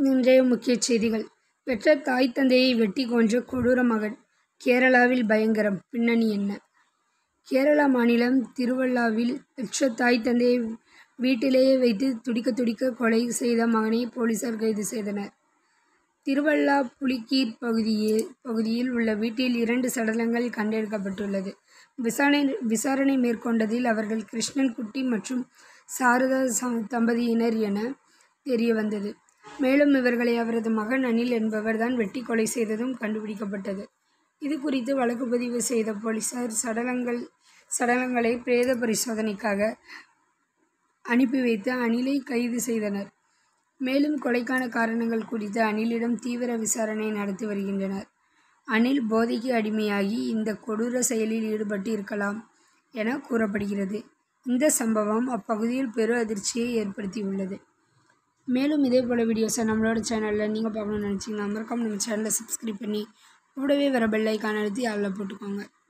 இன்றைய முக்கிய செய்திகள் பெற்ற தாய் தந்தையை வெட்டி கொன்ற கொடூர மகன் கேரளாவில் பயங்கரம் பின்னணி என்ன கேரளா மாநிலம் திருவள்ளாவில் பெற்ற தாய் தந்தையை வீட்டிலேயே வைத்து துடிக்க துடிக்க கொலை செய்த மகனை போலீசார் கைது செய்தனர் திருவள்ளா புலிக்கீர் பகுதியில் பகுதியில் உள்ள வீட்டில் இரண்டு சடலங்கள் கண்டெடுக்கப்பட்டுள்ளது விசாரணை விசாரணை மேற்கொண்டதில் அவர்கள் கிருஷ்ணன் குட்டி மற்றும் சாரதா ச- தம்பதியினர் என தெரிய வந்தது மேலும் இவர்களை அவரது மகன் அனில் என்பவர் தான் வெட்டி கொலை செய்ததும் கண்டுபிடிக்கப்பட்டது இது குறித்து வழக்கு பதிவு செய்த போலீசார் சடலங்கள் சடலங்களை பிரேத பரிசோதனைக்காக அனுப்பி வைத்து அனிலை கைது செய்தனர் மேலும் கொலைக்கான காரணங்கள் குறித்து அனிலிடம் தீவிர விசாரணை நடத்தி வருகின்றனர் அனில் போதைக்கு அடிமையாகி இந்த கொடூர செயலில் ஈடுபட்டு இருக்கலாம் என கூறப்படுகிறது இந்த சம்பவம் அப்பகுதியில் பெரு அதிர்ச்சியை ஏற்படுத்தியுள்ளது மேலும் இதே போல் வீடியோஸை நம்மளோட சேனலில் நீங்கள் பார்க்கணும்னு நினச்சிங்கன்னா மறக்காம நம்ம சேனலை சப்ஸ்கிரைப் பண்ணி கூடவே வர பெல் ஐக்கான் அழுத்தி அதில் போட்டுக்கோங்க